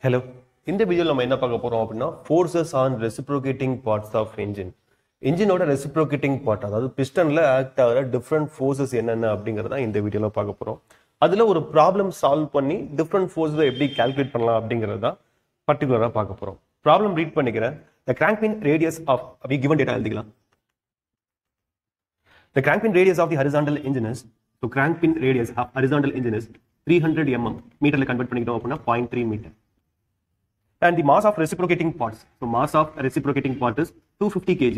Hello இந்த வீடியோவில் நம்ம என்ன பார்க்க போறோம் அப்படின்னா forces on reciprocating parts of engine என்ஜினோட ரெசிப்ரோகேட்டிங் பார்ட் அதாவது பிஸ்டன்ல ஆக்ட் ஆகிற டிஃப்ரெண்ட் ஃபோர்ஸஸ் என்னென்ன அப்படிங்கிறத இந்த வீடியோவில் பார்க்க போறோம் அதுல ஒரு ப்ராப்ளம் சால்வ் பண்ணி டிஃப்ரெண்ட் ஃபோர்ஸை எப்படி கால்குலேட் பண்ணலாம் அப்படிங்கிறது தான் பர்டிகுலராக பார்க்க போறோம் ப்ராப்ளம் ரீட் பண்ணிக்கிறேன் த கிராங்க்பின் ரேடியஸ் ஆஃப் அப்படி கிவன் டேட்டா எழுதிக்கலாம் The crankpin radius of the horizontal engine is so crankpin radius of horizontal engine is 300 mm மீட்டர்ல கன்வெர்ட் பண்ணிக்கிட்டோம் அப்படின்னா 0.3 metre and the mass of reciprocating parts so mass of reciprocating part is 250 kg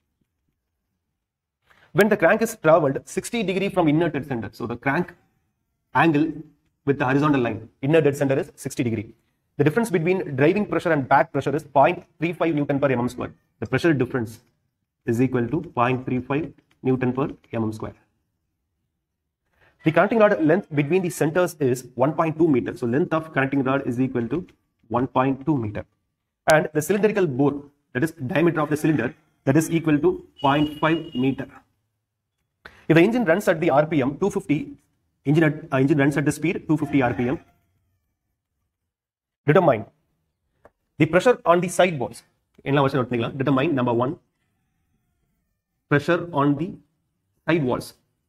when the crank is traveled 60 degree from inner dead center so the crank angle with the horizontal line inner dead center is 60 degree the difference between driving pressure and back pressure is 0.35 newton per mm square the pressure difference is equal to 0.35 newton per mm square the connecting rod length between the centers is 1.2 meter. So length of connecting rod is equal to 1.2 meter. And the cylindrical bore, that is diameter of the cylinder, that is equal to 0.5 meter. If the engine runs at the RPM 250, engine, at, uh, engine runs at the speed 250 RPM, determine the pressure on the side walls. என்ன வச்சு note பண்ணிக்கலாம் determine number one pressure on the side walls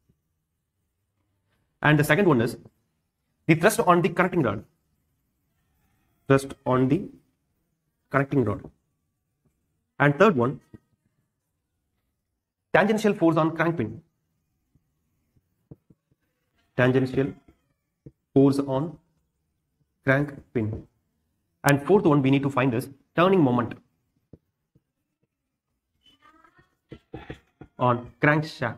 and the second one is the thrust on the connecting rod thrust on the connecting rod and third one tangential force on crank pin tangential force on crank pin and fourth one we need to find is turning moment on crankshaft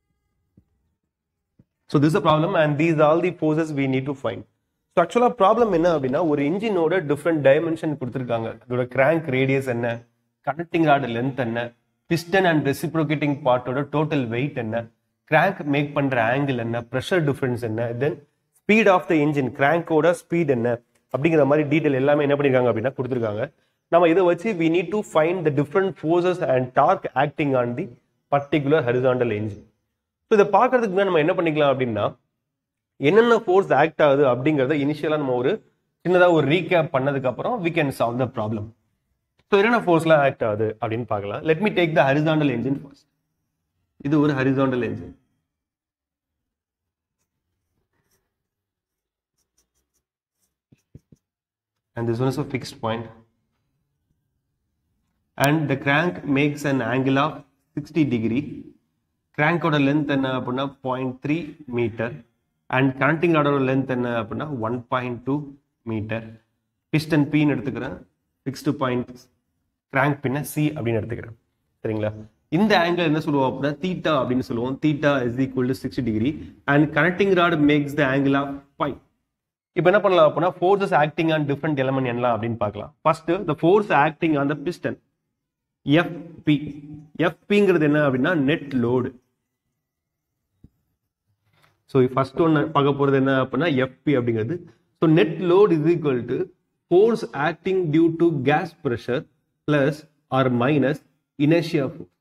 so this uh problem and these all the forces we need to find so ஆக்சுவலாக problem என்ன அப்படின்னா ஒரு இன்ஜினோட different dimension கொடுத்துருக்காங்க அதோட crank radius என்ன connecting rod length என்ன piston and reciprocating பார்ட்டோட டோட்டல் வெயிட் என்ன கிராங்க் மேக் பண்ற ஆங்கிள் என்ன ப்ரெஷர் டிஃபரன்ஸ் என்ன then speed of the engine கிராங்கோட ஸ்பீட் என்ன அப்படிங்கிற மாதிரி டீட்டெயில் எல்லாமே என்ன பண்ணிருக்காங்க அப்படின்னா கொடுத்துருக்காங்க நம்ம இதை வச்சு we need to find the different forces and torque acting on the particular horizontal engine so இதை பார்க்கறதுக்கு முன்னாடி நம்ம என்ன பண்ணிக்கலாம் அப்படின்னா என்னென்ன ஃபோர்ஸ் ஆக்ட் ஆகுது அப்படிங்கிறத இனிஷியலாக நம்ம ஒரு சின்னதாக ஒரு ரீகேப் பண்ணதுக்கு அப்புறம் we can solve the problem so என்னென்ன ஃபோர்ஸ்லாம் ஆக்ட் ஆகுது அப்படின்னு பார்க்கலாம் let me take the horizontal engine first இது ஒரு horizontal engine and this one is a fixed point and the crank makes an angle of 60 degree கிராங்கோட length என்ன அப்படின்னா point three metre and connecting ராடோட length என்ன அப்படின்னா one point two metre piston pin எடுத்துக்கிறேன் fixed point crank பின்ன C அப்படின்னு எடுத்துக்கிறேன் சரிங்களா இந்த ஆங்கிள் என்ன சொல்லுவோம் அப்படின்னா தீட்டா அப்படின்னு சொல்லுவோம் theta is equal to sixty degree and connecting rod makes the angle of pi இப்போ என்ன பண்ணலாம் அப்படின்னா forces acting on different element என்ன அப்படின்னு பார்க்கலாம் first the force acting on the piston FP எஃப்பிங்கிறது என்ன அப்படின்னா நெட் லோடு ஸோ ஃபர்ஸ்ட் ஒன்று பார்க்க போகிறது என்ன அப்படின்னா எஃப்பி அப்படிங்கிறது so net load is equal to force acting due to gas pressure plus or minus inertia force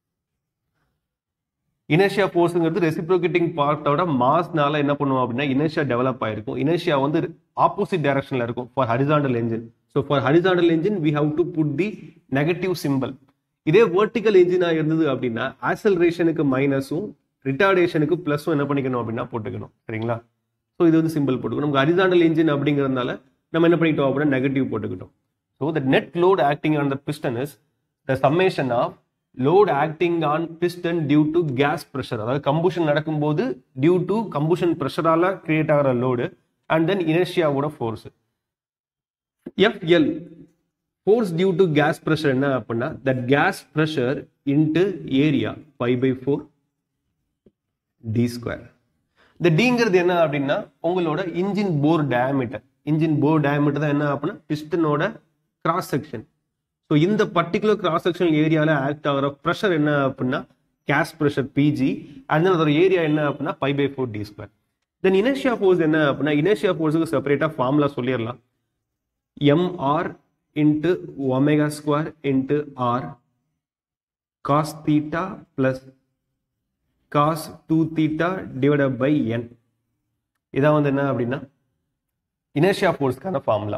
inertia ஃபோர்ஸுங்கிறது ரெசிப்ரோகேட்டிங் பார்ட்டோட மாஸ்னால என்ன பண்ணுவோம் அப்படின்னா இனர்ஷியா டெவலப் ஆயிருக்கும் இனர்ஷியா வந்து ஆப்போசிட் டைரக்ஷன்ல இருக்கும் for horizontal engine so for horizontal engine we have to put the negative simple இதே வெர்டிக்கல் என்ஜினா இருந்தது அப்படின்னா ஆசலரேஷனுக்கு மைனஸும் ரிட்டார்டேஷனுக்கு ப்ளஸும் என்ன பண்ணிக்கணும் அப்படின்னா போட்டுக்கணும் சரிங்களா ஸோ இது வந்து சிம்பிள் போட்டுக்கணும் நமக்கு ஹரிசாண்டல் இன்ஜின் அப்படிங்கிறதுனால நம்ம என்ன பண்ணிட்டோம் அப்படின்னா நெகட்டிவ் போட்டுக்கிட்டோம் so the net load acting on the piston is the summation of load acting on piston due to gas pressure அதாவது கம்பூஷன் நடக்கும்போது டியூ டு கம்பூஷன் ப்ரெஷரால கிரியேட் ஆகிற லோடு அண்ட் தென் இனர்ஷியாவோட force FL force due to gas pressure என்ன அப்படின்னா that gas pressure into area five by four D square இந்த டிங்கிறது என்ன அப்படின்னா உங்களோட engine bore diameter engine bore diameter தான் என்ன அப்படின்னா பிஸ்டனோட கிராஸ் செக்ஷன் ஸோ இந்த பர்டிகுலர் கிராஸ் செக்ஷன் ஏரியாவில் ஆக்ட் ஆகிற ப்ரெஷர் என்ன அப்படின்னா gas pressure PG and then அதோட ஏரியா என்ன அப்படின்னா five by four D square then inertia force என்ன அப்படின்னா இனர்ஷியா ஃபோர்ஸுக்கு செப்பரேட்டாக ஃபார்முலா சொல்லிடலாம் MR into omega square into R cos theta plus cos two theta divided by N இதான் வந்து என்ன அப்படின்னா இனர்ஷியா ஃபோர்ஸ்க்கான ஃபார்முலா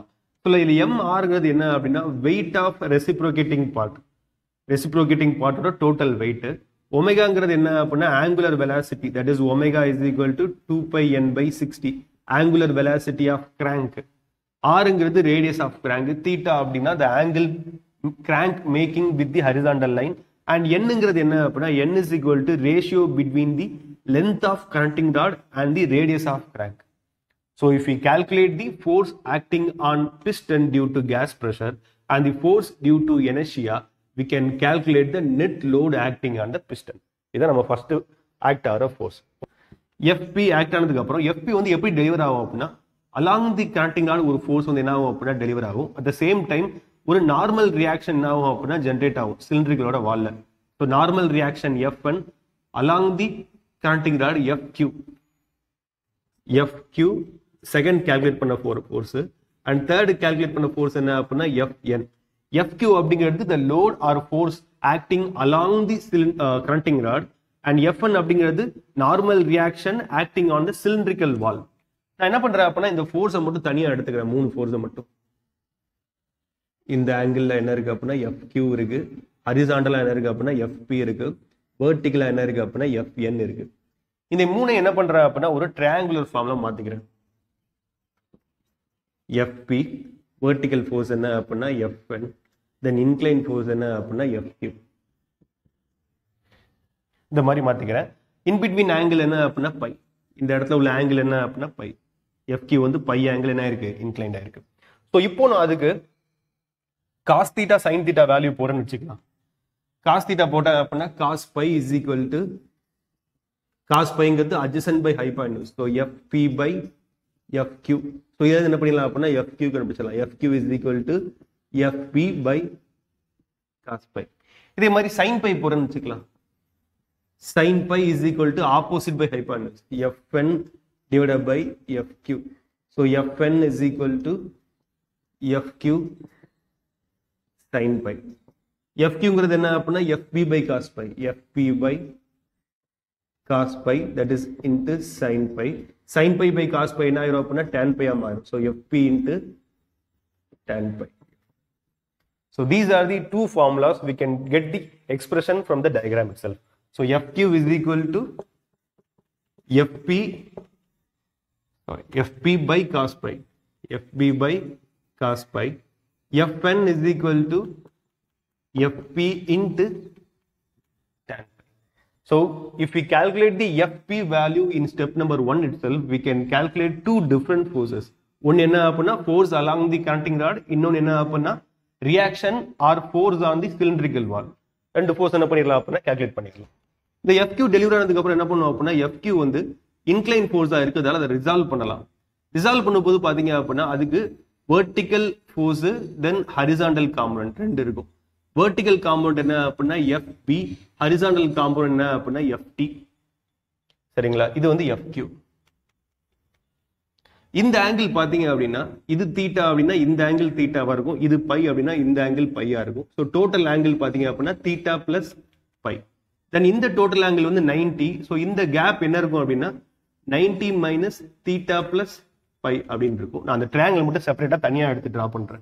ஸோ இதில் எம் ஆறுங்கிறது என்ன அப்படின்னா weight of reciprocating part reciprocating பார்ட்டோட டோட்டல் வெயிட் ஒமேகாங்கிறது என்ன அப்படின்னா angular velocity that is omega is equal to two pi N by sixty angular velocity of crank ஆறுங்கிறது ரேடியஸ் ஆஃப் கிராங்க் தீட்டா அப்படின்னா the angle crank making with the horizontal line and என்னங்கிறது என்ன அப்படின்னா N is equal to ratio between the length of connecting rod and the radius of crank So if we calculate the force acting on piston due to gas pressure and the force due to inertia, we can calculate the net load acting on the piston. இதான் நம்ம first act ஆகிற force FP act ஆனதுக்கு அப்புறம் FP வந்து எப்படி deliver ஆகும் அப்படின்னா along the கனெக்டிங்கான ஒரு ஃபோர்ஸ் வந்து என்ன ஆகும் அப்படின்னா டெலிவர் ஆகும் அட் த சேம் டைம் ஒரு நார்மல் ரியாக்ஷன் என்ன ஆகும் அப்படின்னா ஜென்ரேட் ஆகும் சிலிண்டர்களோட வால்ல so normal reaction F N along the connecting rod F Q F Q second calculate பண்ண போற ஃபோர்ஸ் அண்ட் தேர்ட் கால்குலேட் பண்ண ஃபோர்ஸ் என்ன அப்படின்னா எஃப் என் எஃப் கியூ அப்படிங்கிறது the load or force acting along the connecting rod and F N அப்படிங்கிறது normal reaction acting on the cylindrical wall நான் என்ன பண்றேன் அப்படின்னா இந்த ஃபோர்ஸை மட்டும் தனியா எடுத்துக்கிறேன் மூணு ஃபோர்ஸை மட்டும் இந்த ஆங்கிள் என்ன இருக்கு அப்படின்னா எஃப் கியூ இருக்கு ஹரிசாண்டலா என்ன இருக்கு அப்படின்னா எஃப்பி இருக்கு வேர்டிக்கலா என்ன இருக்கு அப்படின்னா எஃப் என் இருக்கு இந்த மூணை என்ன பண்றேன் அப்படின்னா ஒரு ட்ரையாங்குலர் ஃபார்ம்ல மாத்திக்கிறேன் எஃப்பி வெர்டிக்கல் ஃபோர்ஸ் என்ன அப்படின்னா எஃப்என் தென் இன்க்ளைன் ஃபோர்ஸ் என்ன அப்படின்னா எஃப்யூ இந்த மாதிரி மாத்திக்கிறேன் இன் பிட்வீன் ஆங்கிள் என்ன அப்படின்னா பை இந்த இடத்துல உள்ள ஆங்கிள் என்ன அப்படின்னா பை எஃப்கியூ வந்து பை ஆங்கிள் என்ன இருக்கு இன்க்ளைண்ட் ஆயிருக்கு ஸோ இப்போ நான் அதுக்கு cos theta sine theta value போறேன்னு வச்சுக்கலாம் காஸ் தீட்டா போட்டேன் அப்படின்னா cos pi is equal to cos பைங்கிறது adjacent by hypotenuse so FP by FQ so இதை என்ன பண்ணிடலாம் அப்படின்னா எஃப்கியூ கண்டுபிடிச்சிடலாம் FQ is equal to FP by cos pi இதே மாதிரி சைன் பை போறேன்னு வச்சுக்கலாம் sine pi is equal to opposite by ஹைபானியூஸ் FN divided by FQ so FN is equal to FQ sine pi எஃப்கியூங்கிறது என்ன அப்படின்னா FP by cos pi FP by cos pi that is into sin pi sin pi by cos pi என்ன ஆயிரும் அப்படின்னா tan pi ஆ மாறும் so fp into tan pi so these are the two formulas we can get the expression from the diagram itself so fq is equal to fp sorry, fp by cos pi fp by cos pi fn is equal to fp into tan pi So if we calculate the FP value in step number one itself, we can calculate two different forces. ஒன்னு என்ன அப்படின்னா force along the connecting rod இன்னொன்னு என்ன அப்படின்னா reaction or force on the cylindrical wall ரெண்டு force என்ன பண்ணிடலாம் அப்படின்னா கால்குலேட் பண்ணிக்கலாம் இந்த எஃப்கியூ டெலிவரி ஆனதுக்கு அப்புறம் என்ன பண்ணுவோம் அப்படின்னா எஃப்கியூ வந்து இன்க்ளைன் ஃபோர்ஸா இருக்கிறதால அதை ரிசால்வ் பண்ணலாம் ரிசால்வ் பண்ணும்போது பாத்தீங்க அப்படின்னா அதுக்கு vertical force then horizontal component ரெண்டு இருக்கும் வெர்டிக்கல் காம்பவுண்ட் என்ன அப்படின்னா எஃப்பி ஹரிசாண்டல் காம்பவுண்ட் என்ன அப்படின்னா எஃப்டி சரிங்களா இது வந்து எஃப்கியூ இந்த ஆங்கிள் பாத்தீங்க அப்படின்னா இது தீட்டா அப்படின்னா இந்த ஆங்கிள் தீட்டாவா இருக்கும் இது பை அப்படின்னா இந்த ஆங்கிள் பையா இருக்கும் ஸோ டோட்டல் ஆங்கிள் பாத்தீங்க அப்படின்னா தீட்டா பிளஸ் பை தென் இந்த டோட்டல் ஆங்கிள் வந்து நைன்டி ஸோ இந்த கேப் என்ன இருக்கும் அப்படின்னா ninety minus theta plus pi அப்படின்னு இருக்கும் நான் அந்த ட்ரையாங்கிள் மட்டும் செப்பரேட்டா தனியா எடுத்து டிரா பண்றேன்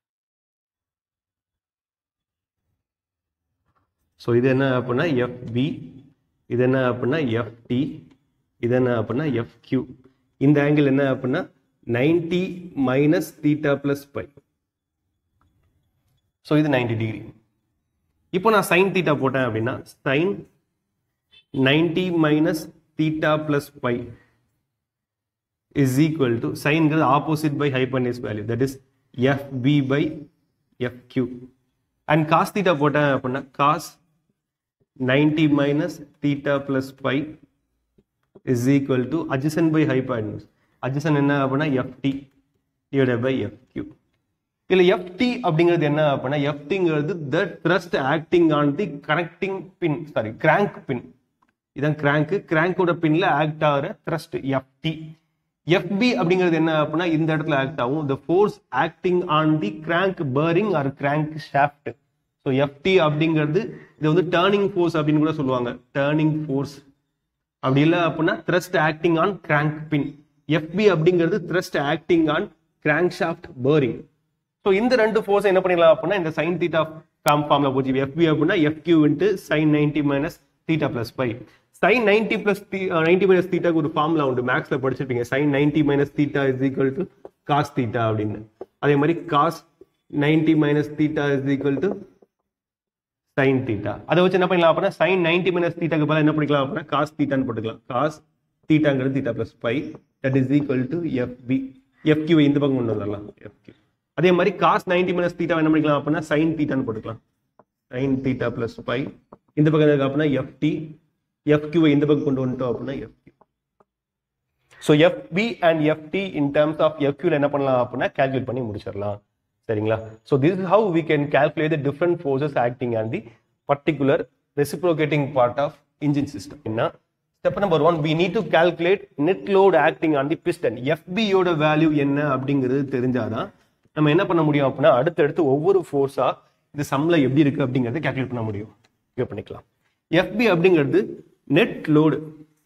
ஸோ இது என்ன அப்படின்னா எஃப்பி இது என்ன அப்படின்னா எஃப்டி இது என்ன அப்படின்னா எஃப்கியூ இந்த ஆங்கிள் என்ன அப்படின்னா ninety minus theta plus pi so இது நைன்டி டிகிரி இப்போ நான் சைன் தீட்டா போட்டேன் அப்படின்னா sine ninety minus theta plus pi is equal to சைன்கிறது opposite by hypotenuse value that is FP by FQ and cos theta போட்டேன் அப்படின்னா cos 90 minus theta plus pi is equal to adjacent by hypotenuse. Adjacent என்ன அப்படின்னா FT divided by FQ. இதுல FT அப்படிங்கிறது என்ன அப்படின்னா FTங்கிறது the thrust acting on the connecting pin sorry crank pin இதான் crank crankோட பின்ல ஆக்ட் ஆகிற thrust FT FB அப்படிங்கிறது என்ன அப்படின்னா இந்த இடத்துல ஆக்ட் ஆகும் the force acting on the crank bearing or crank shaft so FT அப்படிங்கிறது இது வந்து டேர்னிங் ஃபோர்ஸ் அப்படின்னு கூட சொல்லுவாங்க டேர்னிங் ஃபோர்ஸ் அப்படி இல்லை அப்படின்னா thrust acting on crank pin FP அப்படிங்கிறது thrust acting on crank shaft bearing so இந்த ரெண்டு ஃபோர்ஸ் என்ன பண்ணிடலாம் அப்படின்னா இந்த சைன் தீட்டா காம் ஃபார்ம்ல போச்சு எஃபி அப்படின்னா F Q into sine ninety minus theta plus five sine ninety plus ninety minus தீட்டாக்கு ஒரு ஃபார்ம்ல உண்டு மேக்ஸ்ல படிச்சிருப்பீங்க sine ninety minus theta is equal to cos theta அப்படின்னு அதே மாதிரி cos ninety minus theta is equal to sine theta அதை வச்சு என்ன பண்ணலாம் அப்படின்னா சைன் நைன்டி மைனஸ் தீட்டாக்கு பதிலாக என்ன பண்ணிக்கலாம் அப்படின்னா காஸ் தீட்டான்னு போட்டுக்கலாம் காஸ் தீட்டாங்கிறது theta plus five that is equal to FP FQ இந்த பக்கம் கொண்டு வந்துடலாம் எஃப்கியூ அதே மாதிரி காஸ் நைன்டி மைனஸ் தீட்டா என்ன பண்ணிக்கலாம் அப்படின்னா சைன் தீட்டான்னு போட்டுக்கலாம் சைன் தீட்டா பிளஸ் ஃபைவ் இந்த பக்கம் இருக்கு அப்படின்னா எஃப்டி எஃப்கியூவை இந்த பக்கம் கொண்டு வந்துட்டோம் அப்படின்னா FQ so FP and FT in terms of எஃப்கியூல என்ன பண்ணலாம் அப்படின்னா கால்குலேட் பண்ணி முடிச்சிடலாம் சரிங்களா so this is how we can calculate the different forces acting on the particular reciprocating part of engine system என்ன step number one we need to calculate net load acting on the piston எஃபியோட வேல்யூ என்ன அப்படிங்கிறது தெரிஞ்சாதான் நம்ம என்ன பண்ண முடியும் அப்படின்னா அடுத்தடுத்து ஒவ்வொரு ஃபோர்ஸா இந்த சம்ல எப்படி இருக்கு அப்படிங்கறத கால்குலேட் பண்ண முடியும் இங்க பண்ணிக்கலாம் எஃபி அப்படிங்கிறது net load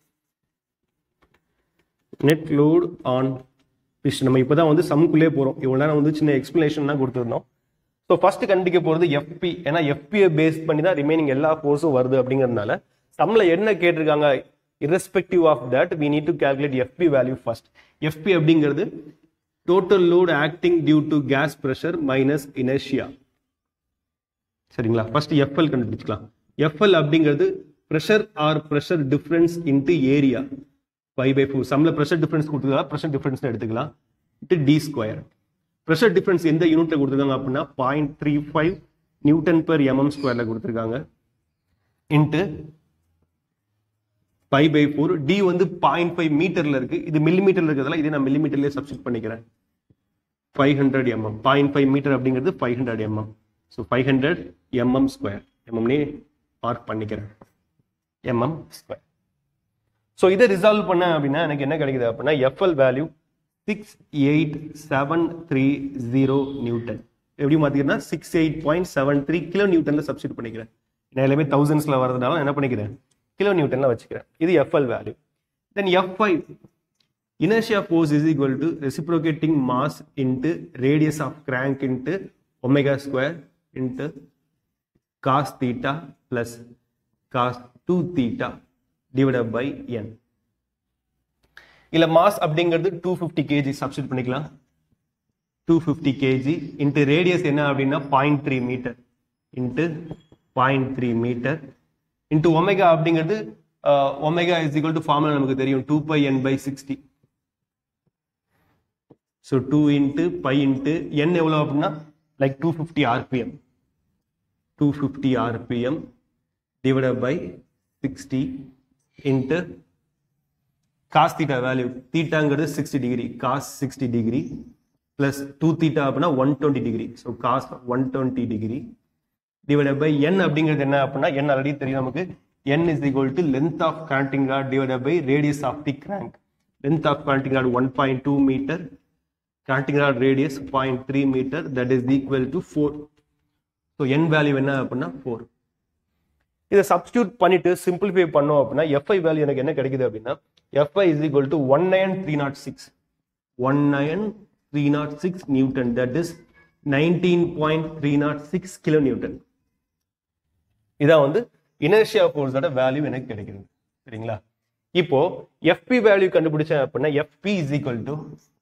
net load on piston நம்ம இப்போதான் வந்து சம்குள்ளே போறோம் இவ்வளவு நேரம் வந்து சின்ன எக்ஸ்பிளனேஷன் தான் கொடுத்துருந்தோம் ஸோ ஃபர்ஸ்ட் கண்டிக்க போறது எஃப்பி ஏன்னா எஃபியை பேஸ் பண்ணி தான் ரிமைனிங் எல்லா ஃபோர்ஸும் வருது அப்படிங்கிறதுனால சம்ல என்ன கேட்டிருக்காங்க irrespective of that we need to calculate FP value first FP அப்படிங்கிறது total load acting due to gas pressure minus inertia சரிங்களா ஃபர்ஸ்ட் எஃப்எல் கண்டுபிடிச்சுக்கலாம் எஃப்எல் அப்படிங்கிறது pressure or pressure difference into area five by four சம்ல pressure difference கொடுத்துக்கலாம் pressure difference எடுத்துக்கலாம் into D square pressure difference எந்த யூனிட்ல கொடுத்துருக்காங்க அப்படின்னா point three five newton per MM ஸ்கொயர்ல கொடுத்துருக்காங்க into five by four D வந்து பாயிண்ட் ஃபைவ் மீட்டர்ல இருக்கு இது மில்லி மீட்டர்ல இருக்கிறதால இதே நான் மில்லி மீட்டர்லேயே சப்ஸ்டிட் பண்ணிக்கிறேன் five hundred mm point five metre அப்படிங்கிறது five hundred mm so five hundred mm square எம்எம்னே மார்க் பண்ணிக்கிறேன் எம்எம் ஸ்கொயர் ஸோ இதை ரிசால்வ் பண்ண அப்படின்னா எனக்கு என்ன கிடைக்குது அப்படின்னா FL value six eight seven three zero newton எப்படி மாற்றிக்கிறேன்னா six eight point seven three kilo நியூட்டனில் சப்ஸ்டிட் பண்ணிக்கிறேன் நான் எல்லாமே தௌசண்ட்ஸில் வரதுனால நான் என்ன பண்ணிக்கிறேன் கிலோ நியூட்டனில் வச்சுக்கிறேன் இது FL value then F five inertia force is equal to reciprocating mass into radius of crank into omega square into cos theta plus cos 2 theta divided by n இல்ல மாஸ் அப்படிங்கிறது டூ ஃபிஃப்டி கேஜி சப்ஸ்டிட் பண்ணிக்கலாம் two fifty kg into radius என்ன அப்படின்னா point three metre into point three metre into omega அப்படிங்கிறது omega is equal to formula நமக்கு தெரியும் two pi N by sixty so two into pi into N எவ்வளோ அப்படின்னா like two fifty RPM two fifty RPM divided by sixty into cos theta value தீட்டாங்கிறது sixty degree cos sixty degree plus two theta அப்படின்னா one twenty degree so cos one twenty degree divided by N அப்படிங்கிறது என்ன அப்படின்னா என் already தெரியும் நமக்கு n is equal to length of connecting rod divided by radius of the crank. Length of connecting rod 1.2 meter, connecting rod radius 0.3 meter, that is equal to 4. So n value என்ன அப்படின்னா 4. இதை substitute பண்ணிட்டு simplify பண்ணோம் அப்படின்னா FI value எனக்கு என்ன கிடைக்குது அப்படின்னா FI is equal to one nine three nought six one nine three nought six newton that is nineteen point three nought six kilo newton இதான் வந்து இனர்ஷியா ஃபோர்ஸோட வேல்யூ எனக்கு கிடைக்குது சரிங்களா இப்போ எஃப்பி வேல்யூ கண்டுபிடிச்சேன் அப்படின்னா FP is equal to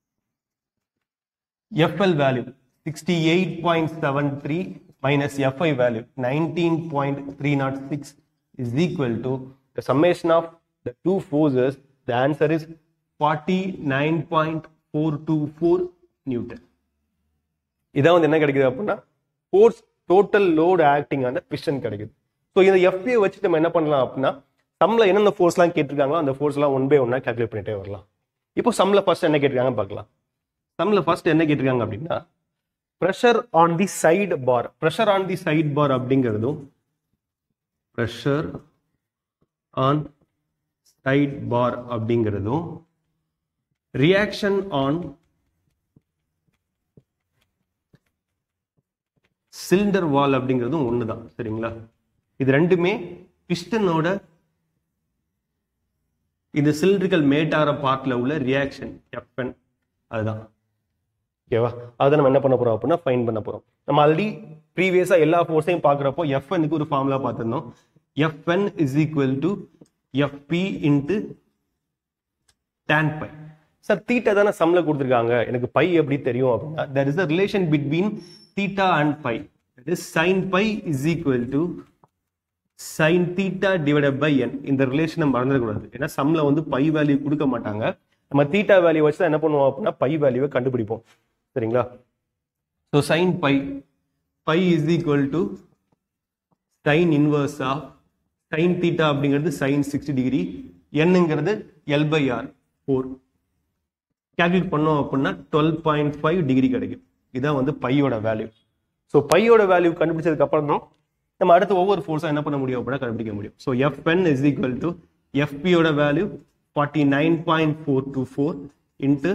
FL value sixty eight point seven three minus FI value nineteen point three nought six is equal to the summation of the two forces the answer is forty nine point four two four newton இதான் வந்து என்ன கிடைக்குது அப்படின்னா force total load acting அந்த piston கிடைக்குது ஸோ இந்த எஃபியை வச்சு நம்ம என்ன பண்ணலாம் அப்படின்னா சம்ல என்னென்ன ஃபோர்ஸ்லாம் கேட்டிருக்காங்களோ அந்த ஃபோர்ஸ்லாம் ஒன் பை ஒன்னா கால்குலேட் பண்ணிட்டே வரலாம் இப்போ சம்ல ஃபர்ஸ்ட் என்ன கேட்டிருக்காங்க பார்க்கலாம் சம்ல ஃபர்ஸ்ட் என்ன கேட்டிருக்காங்க அப்படின்னா pressure on the side bar pressure on the side bar அப்படிங்கிறதும் ப்ரெஷர் ஆன் சைட் பார் அப்படிங்கிறதும் ரியாக்ஷன் ஆன் சிலிண்டர் வால் அப்படிங்கிறதும் ஒன்று தான் சரிங்களா இது ரெண்டுமே பிஸ்டனோட இந்த சிலிண்ட்ரிக்கல் மேட் ஆகிற பார்ட்ல உள்ள ரியாக்ஷன் எஃப்என் அதுதான் ஓகேவா அதை நம்ம என்ன பண்ண போறோம் அப்படின்னா ஃபைன் பண்ண போறோம் நம்ம ஆல்ரெடி ப்ரீவியஸா எல்லா ஃபோர்ஸையும் பார்க்குறப்போ எஃப்எனுக்கு ஒரு ஃபார்முலா பார்த்துருந்தோம் FN is equal to FP into tan phi sir theta தானே சம்ல கொடுத்துருக்காங்க எனக்கு பை எப்படி தெரியும் அப்படின்னா there is a relation between theta and pi that is sin pi is equal to sin theta divided by n இந்த ரிலேஷனை மறந்துடக்கூடாது ஏன்னா சம்ல வந்து பை வேல்யூ கொடுக்க மாட்டாங்க நம்ம தீட்டா வேல்யூ வச்சு தான் என்ன பண்ணுவோம் அப்படின்னா பை வேல்யூவை கண்டுபிடிப்போம் சரிங்களா so sin pi pi is equal to sin inverse of sin theta அப்படிங்கிறது sin 60 டிகிரி என்னங்கிறது L by R four calculate பண்ணோம் அப்படின்னா டுவெல் பாயிண்ட் ஃபைவ் டிகிரி கிடைக்கும் இதான் வந்து பையோட வேல்யூ ஸோ பையோட வேல்யூ கண்டுபிடிச்சதுக்கு அப்புறம் தான் நம்ம அடுத்து ஒவ்வொரு ஃபோர்ஸாக என்ன பண்ண முடியும் அப்படின்னா கண்டுபிடிக்க முடியும் so FN is equal to எஃபியோட value forty nine point four two four into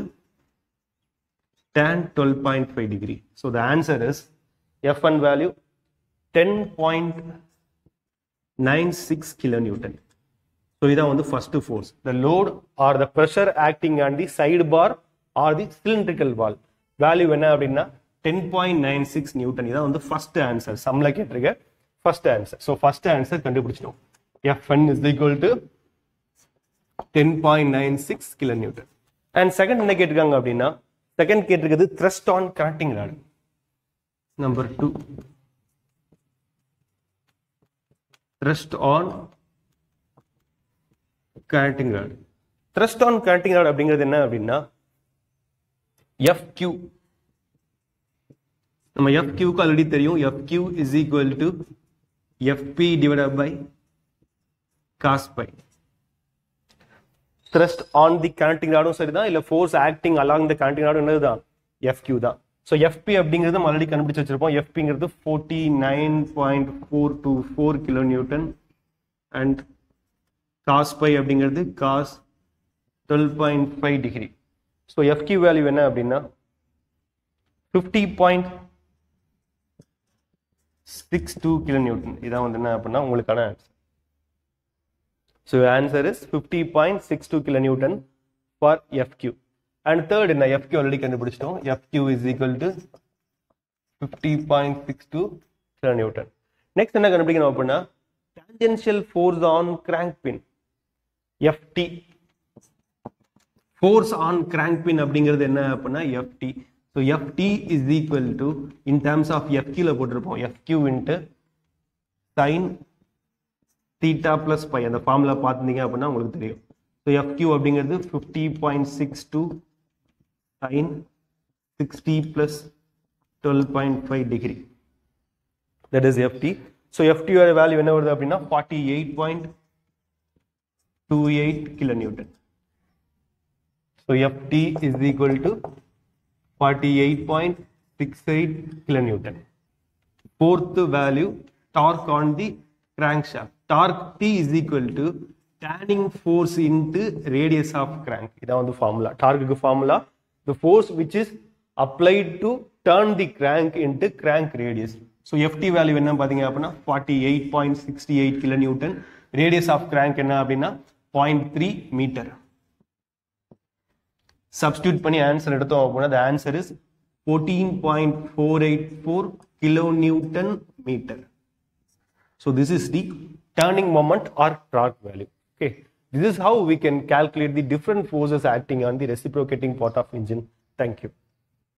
tan twelve point five degree so the answer is FN value ten point nine six kilo newton so இதான் வந்து first force the load or the pressure acting on the side bar or the cylindrical wall value என்ன அப்படின்னா ten point nine six newton இதான் வந்து first answer சம்ல கேட்டிருக்க first answer so first answer கண்டுபிடிச்சிட்டோம் FN is equal to ten point nine six kilo newton and second என்ன கேட்டிருக்காங்க அப்படின்னா செகண்ட் கேட்டிருக்கிறது thrust on connecting rod number two thrust on connecting rod thrust on connecting rod அப்படிங்கிறது என்ன அப்படின்னா FQ நம்ம எஃப்கியூக்கு ஆல்ரெடி தெரியும் FQ is equal to FP divide by cos phi thrust on the connecting ராடும் சரிதான் இல்ல force acting along the connecting ராடும் என்னதுதான் எஃப்கியூ தான் ஸோ எஃப்பி அப்படிங்கிறது நம்ம ஆல்ரெடி கண்டுபிடிச்சு வச்சிருப்போம் எஃப்பிங்கிறது forty nine point four two four kilo newton and cos phi அப்படிங்கிறது cos twelve point five degree so FQ value என்ன அப்படின்னா fifty point six two kilo newton இதான் வந்து என்ன அப்படின்னா உங்களுக்கான answer so answer is fifty point six two kilo newton for FQ and third என்ன FQ already கண்டுபிடிச்சிட்டோம் FQ is equal to fifty point six two kilo newton next என்ன கண்டுபிடிக்கணும் அப்படின்னா tangential force on crank pin FT force on crank pin அப்படிங்கிறது என்ன அப்படின்னா FT so FT is equal to in terms of எஃப்கியூல போட்டிருப்போம் FQ into sine theta plus phi அந்த formula பார்த்துருந்தீங்க அப்படின்னா உங்களுக்கு தெரியும் ஸோ எஃப்கியூ அப்படிங்கிறது fifty point six two sine sixty plus twelve point five degree that is FT so எஃப்டியோட வேல்யூ என்ன வருது அப்படின்னா forty eight point two eight kilo newton so FT is equal to forty eight point six eight kilo newton fourth value torque on the crankshaft torque t is equal to turning force into radius of crank இதான் வந்து formula torque formula the force which is applied to turn the crank into crank radius so ft value என்ன பாத்தீங்க அப்படின்னா forty eight point sixty eight kilo newton radius of crank என்ன அப்படின்னா point three metre substitute பண்ணி answer எடுத்தோம் அப்படின்னா the answer is 14.484 kilonewton meter. So this is the turning moment or torque value. Okay. This is how we can calculate the different forces acting on the reciprocating part of engine. Thank you.